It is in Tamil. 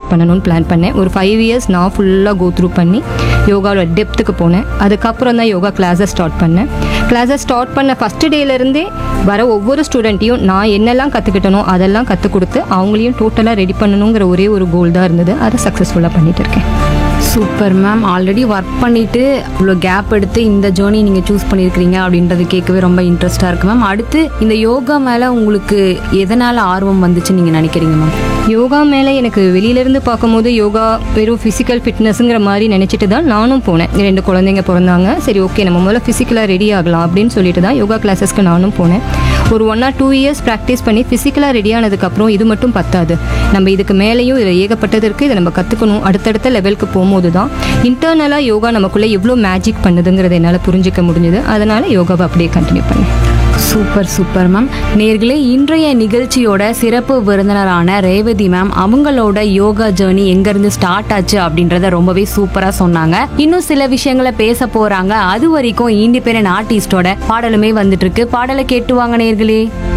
ஸ்டார்ட் பண்ணணும்னு பிளான் பண்ணேன் ஒரு ஃபைவ் இயர்ஸ் நான் ஃபுல்லாக கோ த்ரூ பண்ணி யோகாவோட டெப்த்துக்கு போனேன் அதுக்கப்புறம் தான் யோகா கிளாஸை ஸ்டார்ட் பண்ணேன் கிளாஸை ஸ்டார்ட் பண்ண ஃபஸ்ட்டு டேலேருந்தே வர ஒவ்வொரு ஸ்டூடெண்ட்டையும் நான் என்னெல்லாம் கற்றுக்கிட்டனோ அதெல்லாம் கற்றுக் கொடுத்து அவங்களையும் டோட்டலாக ரெடி பண்ணணுங்கிற ஒரே ஒரு கோல் தான் இருந்தது அதை சக்ஸஸ்ஃபுல்லாக பண்ணிட்டு இருக்கேன் சூப்பர் மேம் ஆல்ரெடி ஒர்க் பண்ணிட்டு இவ்வளோ கேப் எடுத்து இந்த ஜேர்னி நீங்கள் சூஸ் பண்ணியிருக்கிறீங்க அப்படின்றது கேட்கவே ரொம்ப இன்ட்ரெஸ்டாக இருக்கு மேம் அடுத்து இந்த யோகா மேலே உங்களுக்கு எதனால் ஆர்வம் வந்துச்சுன்னு நீங்கள் நினைக்கிறீங்க மேம் யோகா மேலே எனக்கு வெளியிலேருந்து பார்க்கும்போது யோகா வெறும் ஃபிசிக்கல் ஃபிட்னஸ்ங்கிற மாதிரி நினச்சிட்டு தான் நானும் போனேன் ரெண்டு குழந்தைங்க பிறந்தாங்க சரி ஓகே நம்ம முதல்ல ஃபிசிக்கலாக ரெடி ஆகலாம் அப்படின்னு சொல்லிட்டு தான் யோகா கிளாஸஸ்க்கு நானும் போனேன் ஒரு one or two years practice பண்ணி ஃபிசிக்கலாக ரெடி ஆனதுக்கப்புறம் இது மட்டும் பத்தாது நம்ம இதுக்கு மேலேயும் இதில் ஏகப்பட்டது இருக்குது இதை நம்ம கற்றுக்கணும் அடுத்தடுத்த லெவலுக்கு போகும்போது தான் இன்டர்னலாக யோகா நமக்குள்ளே எவ்வளோ மேஜிக் பண்ணுதுங்கிறத என்னால் புரிஞ்சிக்க முடிஞ்சுது அதனால் யோகாவை அப்படியே கண்டினியூ பண்ணேன் சூப்பர் சூப்பர் மேம் நேர்களே இன்றைய நிகழ்ச்சியோட சிறப்பு விருந்தினரான ரேவதி மேம் அவங்களோட யோகா ஜேர்னி எங்கேருந்து ஸ்டார்ட் ஆச்சு அப்படின்றத ரொம்பவே சூப்பராக சொன்னாங்க இன்னும் சில விஷயங்களை பேச போகிறாங்க அது வரைக்கும் இண்டிபெண்டன்ட் ஆர்டிஸ்டோட பாடலுமே வந்துட்டு இருக்கு பாடலை கேட்டு வாங்க நேர்களே